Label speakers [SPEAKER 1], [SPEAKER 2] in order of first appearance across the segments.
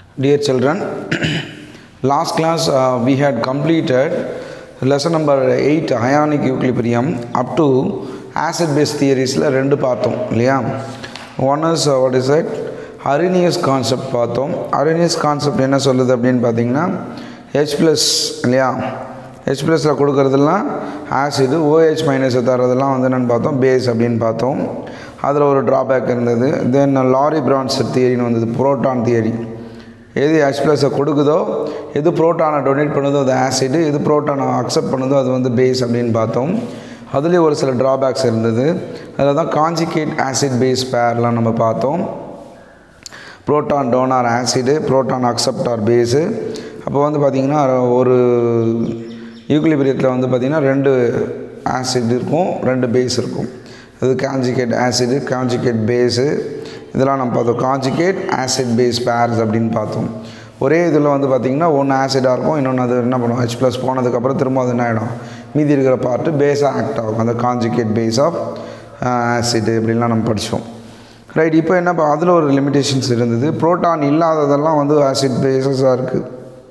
[SPEAKER 1] Dear children, last class uh, we had completed lesson number 8 ionic equilibrium up to acid base theoriesல ரெண்டு பார்த்தோம் இல்லையா one is what is it Arrhenius concept பார்த்தோம் Arrhenius concept என்ன சொல்லுது அப்படின்னு பார்த்தீங்கன்னா H plus இல்லையா ஹெச் ப்ளஸில் கொடுக்குறதெல்லாம் ஆசிடு ஓஹெச் மைனஸை தரதெல்லாம் வந்து என்னென்னு பார்த்தோம் பேஸ் அப்படின்னு பார்த்தோம் அதில் ஒரு ட்ராபேக் இருந்தது தென் லாரி பிரான்ஸ் தியரின்னு வந்தது புரோட்டான் தியரி எது ஹெச் ப்ளஸை கொடுக்குதோ எது புரோட்டானை டொனேட் பண்ணுதோ அது ஆசிடு எது புரோட்டானை அக்செப்ட் பண்ணுதோ அது வந்து பேஸ் அப்படின்னு பார்த்தோம் அதுலேயும் ஒரு சில ட்ராபேக்ஸ் இருந்தது அதில் தான் காஞ்சிகேட் ஆசிட் பேஸ் பேர்லாம் நம்ம பார்த்தோம் proton donor acid proton acceptor base அப்போ வந்து பார்த்திங்கன்னா ஒரு யூக்லிபிரியத்தில் வந்து பார்த்திங்கன்னா ரெண்டு ஆசிட் இருக்கும் ரெண்டு பேஸ் இருக்கும் அது காஞ்சிகேட் ஆசிடு காஞ்சிகேட் பேஸு இதெல்லாம் நம்ம பார்த்தோம் காஞ்சிகேட் ஆசிட் பேஸ் பேர்ஸ் அப்படின்னு பார்த்தோம் ஒரே இதில் வந்து பார்த்திங்கன்னா ஒன்று ஆசிடாக இருக்கும் இன்னொன்று அது என்ன பண்ணும் ஹெச் ப்ளஸ் போனதுக்கப்புறம் திரும்ப அது என்ன ஆகிடும் மீதி இருக்கிற பார்ட்டு பேஸாக ஆக்ட் ஆகும் அந்த காஞ்சிகேட் பேஸ் ஆஃப் ஆசிடு இப்படிலாம் நம்ம படித்தோம் ரைட் இப்போ என்ன அதில் ஒரு லிமிடேஷன்ஸ் இருந்தது ப்ரோட்டான் இல்லாததெல்லாம் வந்து ஆசிட் பேஸஸாக இருக்குது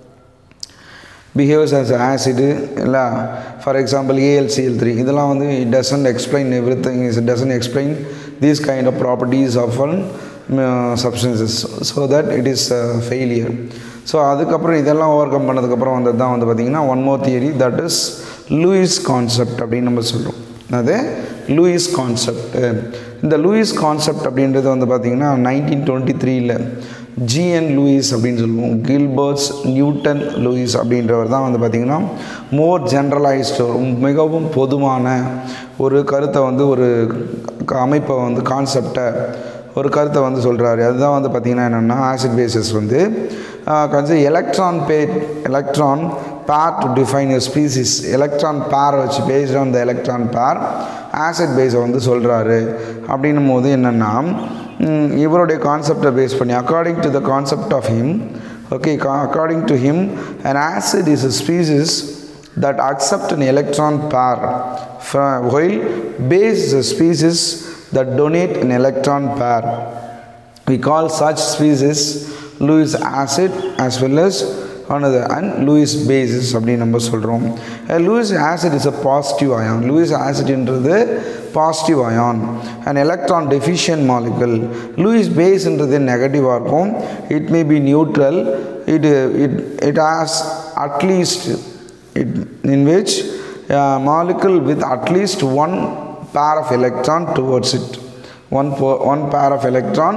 [SPEAKER 1] பிஹேவ்ஸ் ஆஸ் ஆசிடு இல்லை ஃபார் எக்ஸாம்பிள் ஏஎல்சிஎல் த்ரீ இதெல்லாம் வந்து it doesn't explain everything is doesn't explain these kind of properties of an substances so that it is failure so அதுக்கப்புறம் இதெல்லாம் overcome பண்ணதுக்கப்புறம் வந்தது தான் வந்து பார்த்திங்கன்னா one more theory that is Lewis concept அப்படின்னு நம்ம சொல்கிறோம் அது லூயிஸ் கான்செப்ட் இந்த லூயிஸ் கான்செப்ட் அப்படின்றது வந்து பார்த்திங்கன்னா நைன்டீன் டுவெண்ட்டி த்ரீயில் ஜிஎன் லூயிஸ் அப்படின்னு சொல்லுவோம் கில்பர்ட்ஸ் நியூட்டன் லூயிஸ் அப்படின்றவர் தான் வந்து பார்த்திங்கன்னா மோர் ஜென்ரலைஸ்டு மிகவும் பொதுவான ஒரு கருத்தை வந்து ஒரு அமைப்பை வந்து கான்செப்டை ஒரு கருத்தை வந்து சொல்கிறாரு அதுதான் வந்து பார்த்திங்கன்னா என்னென்னா ஆசிட் பேசஸ் வந்து கன்சி electron pair electron pair to define a species electron pair வச்சு based on the electron pair acid பேஸை வந்து சொல்கிறாரு அப்படின்னும் போது என்னென்னா இவருடைய கான்செப்டை பேஸ் பண்ணி according to the concept of him okay according to him and acid is a species that accept an electron pair while base is a species that donate an electron pair. We call such species Lewis acid as well as another and Lewis bases அப்படின்னு நம்ம சொல்கிறோம் Lewis acid is a positive ion Lewis ஆசிட்ன்றது positive ion and electron deficient molecule Lewis பேஸ்ன்றது நெகட்டிவாக இருக்கும் it may be neutral it it it has at least it in which molecule with at least one pair of electron towards it one one pair of electron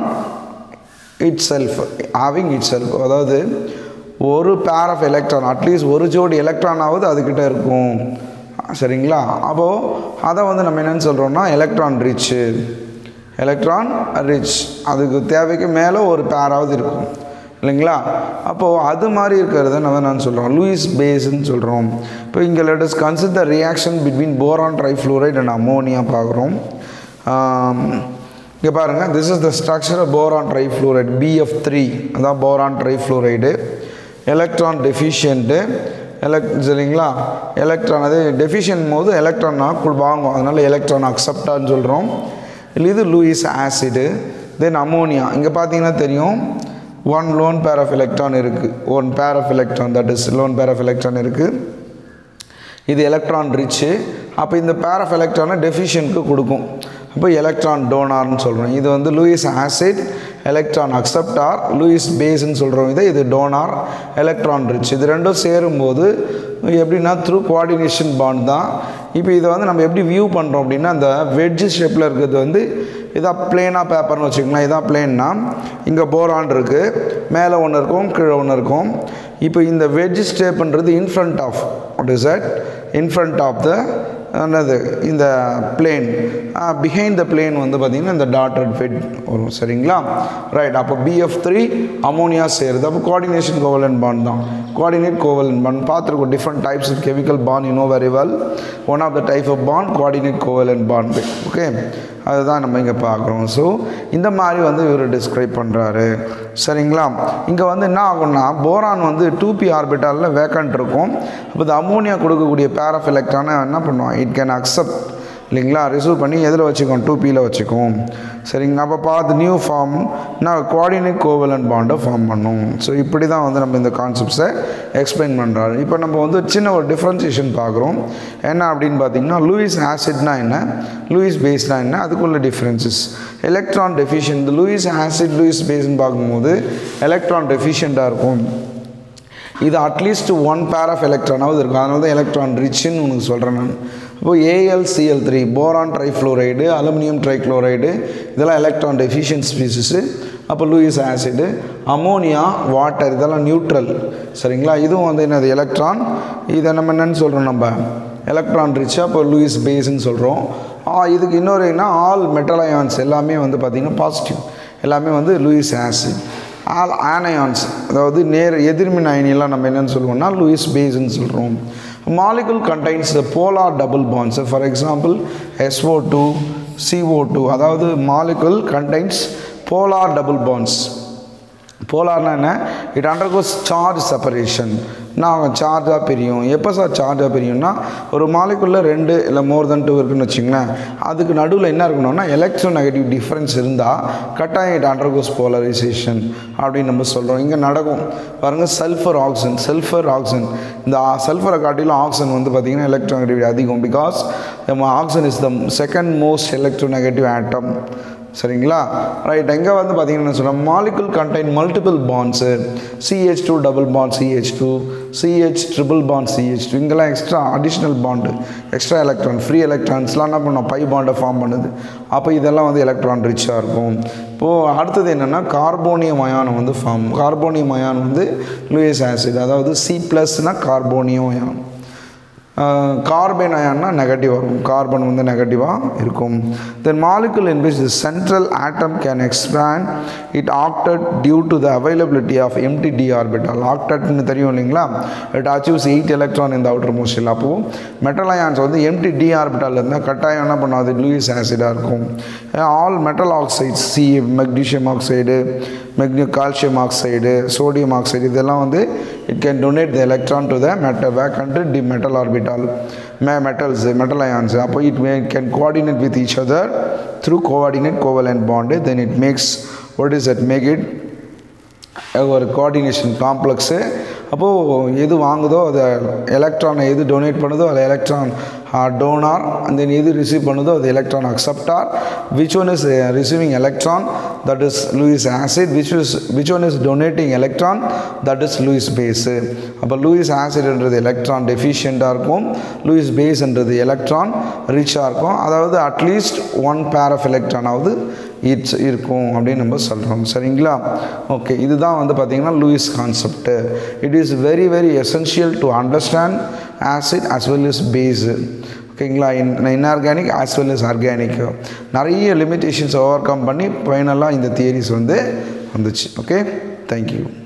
[SPEAKER 1] itself having itself அதாவது ஒரு பேர் of electron at least ஒரு ஜோடி electron ஆகுது அதுக்கிட்ட இருக்கும் சரிங்களா அப்போது அதை வந்து நம்ம என்னென்னு சொல்கிறோம்னா எலக்ட்ரான் ரிச்சு எலக்ட்ரான் ரிச் அதுக்கு தேவைக்கு மேலே ஒரு பேராவது இருக்கும் இல்லைங்களா அப்போது அது மாதிரி இருக்கிறத நம்ம நான் சொல்கிறோம் லூயிஸ் பேஸ்ன்னு சொல்கிறோம் இப்போ இங்கே let's consider reaction between boron trifluoride and ammonia பார்க்குறோம் இங்கே பாருங்கள் this is the structure boron trifluoride BF three அதான் போரான் ட்ரைஃப்ளூரைடு எலக்ட்ரான் டெஃபிஷியன்ட்டு எலக் சரிங்களா எலக்ட்ரான் அது டெஃபிஷியன்ட் போது எலக்ட்ரான் வாங்கும் அதனால் எலக்ட்ரான் அக்செப்டான்னு சொல்கிறோம் இல்லை இது லூயிஸ் ஆசிடு தென் அமோனியா இங்கே பார்த்தீங்கன்னா தெரியும் one lone pair of electron இருக்குது one pair of electron that is lone pair of electron இருக்குது இது எலக்ட்ரான் ரிச்சு அப்போ இந்த பேர் ஆஃப் எலக்ட்ரானை டெஃபிஷியனுக்கு கொடுக்கும் அப்போ எலக்ட்ரான் டோனார்னு சொல்கிறோம் இது வந்து Lewis acid electron acceptor Lewis பேஸ்ன்னு சொல்கிறோம் இதை இது டோனார் எலக்ட்ரான் ரிச் இது ரெண்டும் சேரும்போது எப்படின்னா த்ரூ கோஆர்டினேஷன் பாண்ட் தான் இப்போ இதை வந்து நம்ம எப்படி வியூ பண்ணுறோம் அப்படின்னா அந்த வெட்ஜ் ஷேப்பில் இருக்கிறது வந்து இதான் பிளேனாக பேப்பர்னு வச்சுக்கலாம் இதான் பிளேன்னா இங்கே போரான் இருக்குது மேலே ஒன்று இருக்கும் கீழே ஒன்று இருக்கும் இப்போ இந்த வெட்ஜ் ஸ்டேப்புன்றது in front of what is that in front of the என்னது இந்த பிளேன் பிஹைண்ட் த பிளேன் வந்து பார்த்திங்கன்னா இந்த டாட்டட் ஃபெட் வரும் சரிங்களா ரைட் அப்போ பிஎஃப் த்ரீ அமோனியா சேருது அப்போ கோஆர்டினேஷன் கோவலன் பாண்ட் தான் கோஆர்டினேட் கோவலன் பாண்ட் பார்த்துருக்கோம் different types of chemical bond you know very well one of the type of bond coordinate covalent bond okay அதுதான் நம்ம இங்கே பார்க்குறோம் ஸோ இந்த மாதிரி வந்து இவர் டிஸ்கிரைப் பண்ணுறாரு சரிங்களா இங்கே வந்து என்ன ஆகும்னா போரான் வந்து டூ பி ஆர்பிட்டாலில் வேக்கண்ட் இருக்கும் அப்போ இந்த அமோனியா கொடுக்கக்கூடிய பேர் ஆஃப் எலக்ட்ரானை என்ன பண்ணுவான் இட் கேன் அக்செப்ட் இல்லைங்களா ரிசீவ் பண்ணி எதில் வச்சுக்கோம் டூ பியில் வச்சுக்கும் சரிங்க அப்போ பார்த்து நியூ ஃபார்ம் நான் கோஆர்டினேட் கோவலன் பாண்டை ஃபார்ம் பண்ணும் ஸோ இப்படி தான் வந்து நம்ம இந்த கான்செப்ட்ஸை எக்ஸ்பிளைன் பண்ணுறாரு இப்போ நம்ம வந்து சின்ன ஒரு டிஃப்ரென்சியேஷன் பார்க்குறோம் என்ன அப்படின்னு பார்த்தீங்கன்னா லூயிஸ் ஆசிட்னா என்ன லூயிஸ் பேஸ்னா என்ன அதுக்குள்ள differences electron deficient Lewis acid Lewis பேஸ்ன்னு பார்க்கும்போது எலக்ட்ரான் டெஃபிஷியண்ட்டாக இருக்கும் இது அட்லீஸ்ட் ஒன் பேர் ஆஃப் எலக்ட்ரானாவது இருக்கும் அதனால தான் எலக்ட்ரான் ரிச்சுன்னு உனக்கு சொல்கிறேன் நான் இப்போ AlCl three boron trifluoride aluminium trichloride இதெல்லாம் எலக்ட்ரான் டெஃபிஷியன்ட் ஸ்பீசிஸு அப்போ லூயிஸ் ஆசிடு அமோனியா வாட்டர் இதெல்லாம் நியூட்ரல் சரிங்களா இதுவும் வந்து என்னது எலக்ட்ரான் இதை நம்ம என்னன்னு சொல்கிறோம் நம்ம எலக்ட்ரான் ரிச் அப்போ லூயிஸ் பேஸ்ன்னு சொல்கிறோம் இதுக்கு இன்னொரு என்ன ஆல் மெட்டல் அயான்ஸ் எல்லாமே வந்து பார்த்திங்கன்னா பாசிட்டிவ் எல்லாமே வந்து லூயிஸ் ஆசிட் ஆல் ஆனயான்ஸ் அதாவது நேர் எதிர்மின் அயனியெல்லாம் நம்ம என்னென்னு சொல்லுவோம்னா லூயிஸ் பேஸ்ன்னு சொல்கிறோம் molecule contains the polar double bonds for example SO two CO two அதாவது molecule contains polar double bonds போலார்னா என்ன இட் அண்டர்கோஸ் சார்ஜ் செப்பரேஷன் நான் சார்ஜாக பிரியும் எப்போ சார் சார்ஜாக பிரியும்னா ஒரு மாலிக்குள்ளே ரெண்டு இல்லை மோர் தென் டூ இருக்குன்னு வச்சுங்களேன் அதுக்கு நடுவில் என்ன இருக்கணும்னா எலக்ட்ரோ நெகட்டிவ் டிஃப்ரென்ஸ் இருந்தால் கட்டாயம் இட் அண்டர்கோஸ் போலரைசேஷன் அப்படின்னு நம்ம சொல்கிறோம் இங்கே நடக்கும் பாருங்கள் சல்ஃபர் ஆக்சிஜன் சல்ஃபர் ஆக்சிஜன் இந்த சல்ஃபரை காட்டிலும் ஆக்சிஜன் வந்து பார்த்திங்கன்னா எலக்ட்ரோ நெகட்டிவ் அதிகம் because oxygen is the second most electronegative atom சரிங்களா ரைட் எங்கே வந்து பார்த்தீங்கன்னா என்ன சொல்கிறோம் molecule contain multiple bonds CH two double bond CH two CH triple bond CH two இங்கெல்லாம் extra additional bond extra electron free எலக்ட்ரான்ஸ்லாம் என்ன பண்ணோம் பை பாண்டை ஃபார்ம் பண்ணுது அப்போ இதெல்லாம் வந்து எலக்ட்ரான் ரிச்சாக இருக்கும் இப்போது அடுத்தது என்னென்னா கார்போனியம் அயானம் வந்து ஃபார்ம் கார்போனியம் அயான் வந்து லூயிஸ் ஆசிட் அதாவது சி ப்ளஸ்னால் கார்போனியம் அயான் கார்பன் அயான்னா நெகட்டிவ் வரும் கார்பன் வந்து நெகட்டிவாக இருக்கும் then molecule in which the central atom can expand it octet due to the availability of empty D orbital ஆக்டட்னு தெரியும் இல்லைங்களா இட் அச்சீவ்ஸ் எயிட் எலக்ட்ரான் இந்த அவுட்டர் மோஸ்ட் அப்போது மெட்டல் அயான்ஸ் வந்து எம்டி டி ஆர்பிட்டல் இருந்தால் கட்டாயம் என்ன பண்ணாது லூயிஸ் ஆசிடாக இருக்கும் all metal oxides C magnesium oxide மெக்னி கால்சியம் ஆக்சைடு சோடியம் ஆக்சைடு இதெல்லாம் வந்து it can donate the electron to the metal vacant D metal orbital may metals metal ions அப்போ it may can coordinate with each other through coordinate covalent bond then it makes what is at make it ஒரு coordination complex அப்போது எது வாங்குதோ அதை எலக்ட்ரானை எது donate பண்ணுதோ அது electron donor and then எது ரிசீவ் பண்ணுதோ அது electron acceptor which one is receiving electron that is Lewis acid which is which one is donating electron that is Lewis base அப்போ லூயிஸ் ஆசிட்ன்றது எலக்ட்ரான் டெஃபிஷியண்ட்டாக இருக்கும் லூயிஸ் பேஸ்ன்றது எலக்ட்ரான் ரிச்சாக இருக்கும் அதாவது அட்லீஸ்ட் ஒன் பேர் ஆஃப் எலக்ட்ரானாவது இட்ஸ் இருக்கும் அப்படின்னு நம்ம சொல்கிறோம் சரிங்களா ஓகே இதுதான் வந்து பார்த்திங்கன்னா Lewis concept it is very very essential to understand acid as well is base ஓகேங்களா in inorganic as well is organic நிறைய லிமிட்டேஷன்ஸ் ஓவர் கம் பண்ணி ஃபைனலாக இந்த தியரிஸ் வந்து வந்துச்சு ஓகே தேங்க்யூ